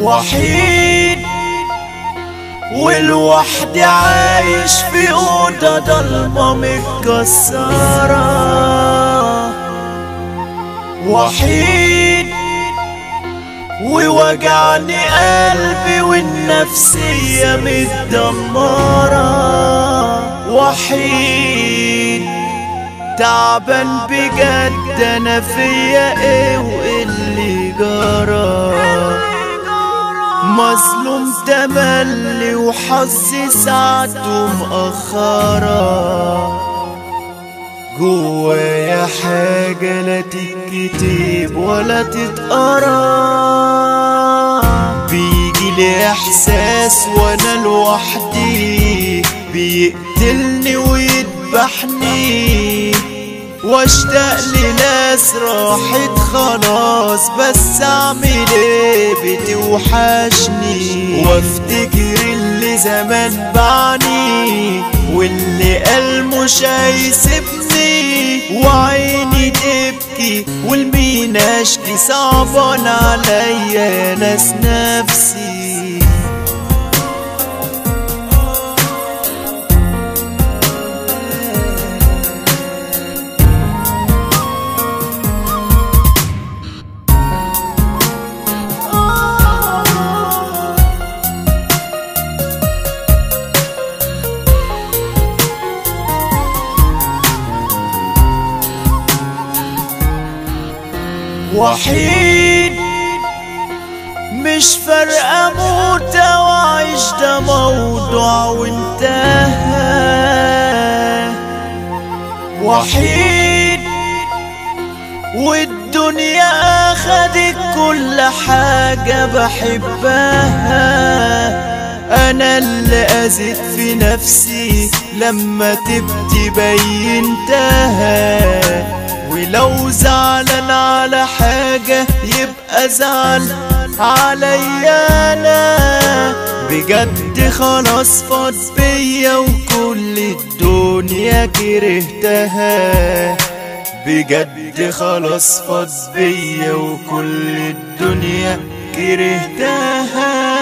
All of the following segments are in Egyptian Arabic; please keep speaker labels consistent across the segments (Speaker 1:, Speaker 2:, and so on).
Speaker 1: وحيد والوحدي عايش في أوضة ضلمة متكسرة وحيد ووجعني قلبي والنفسية متدمرة وحيد تعبان بجد انا فيا ايه واللي جرى مظلوم تملي وحظي ساعته مأخرة جوايا حاجة لا تتكتب ولا تتقرا بيجي لي احساس وانا لوحدي بيقتلني ويذبحني واشتاق لناس راحت خلاص بس اعمل ايه بتوحشني وافتكر اللي زمان بعني واللي قال مش هيسيبني وعيني تبكي والمين اشكي صعبان عليا ناس نفسي وحيد مش فارقة موت أو أعيش ده موضوع وانتهى وحيد والدنيا أخدت كل حاجة بحبها أنا اللي أزيد في نفسي لما تبدي بينتها ولو زعلان على حاجة يبقى زعل عليا أنا بجد خلاص فاض بيا وكل الدنيا كرهتها بجد خلاص فاض بيا وكل الدنيا كرهتها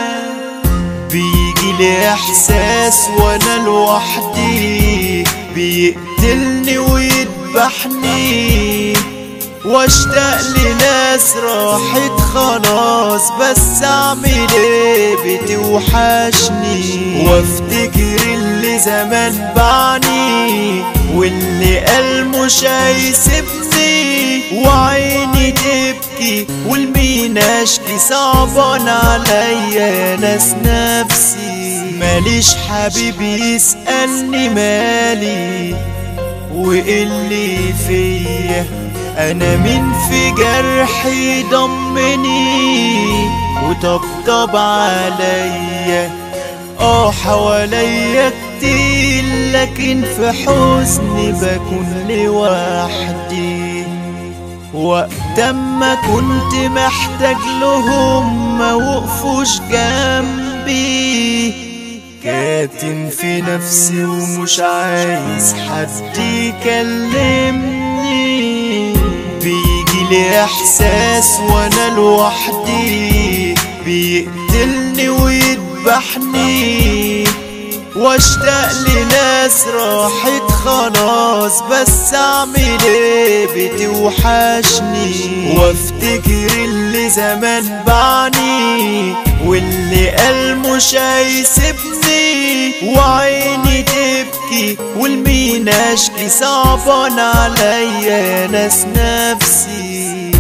Speaker 1: بيجي لي احساس وانا لوحدي بيقتلني ويذبحني واشتاق لناس راحت خلاص بس اعمل ايه بتوحشني وافتكر اللي زمان بعني واللي قال مش هيسيبني وعيني تبكي والمين اشكي صعبان عليا ناس نفسي ماليش حبيبي يسألني مالي واللي فيا انا مين في جرحي ضمني وطبطب عليا اه حواليا كتير لكن في حزني بكون لوحدي وقت ما كنت محتاج لهم ما وقفوش جنبي كاتم في نفسي ومش عايز حد يكلمني بيجي لي احساس وانا لوحدي بيقتلني ويذبحني واشتاق لناس راحت خلاص بس اعمل ايه بتوحشني وافتكر اللي زمان بعني واللي قال مش هيسيبني وعيني تبكي والمين اشكي صعبان عليا ناس نفسي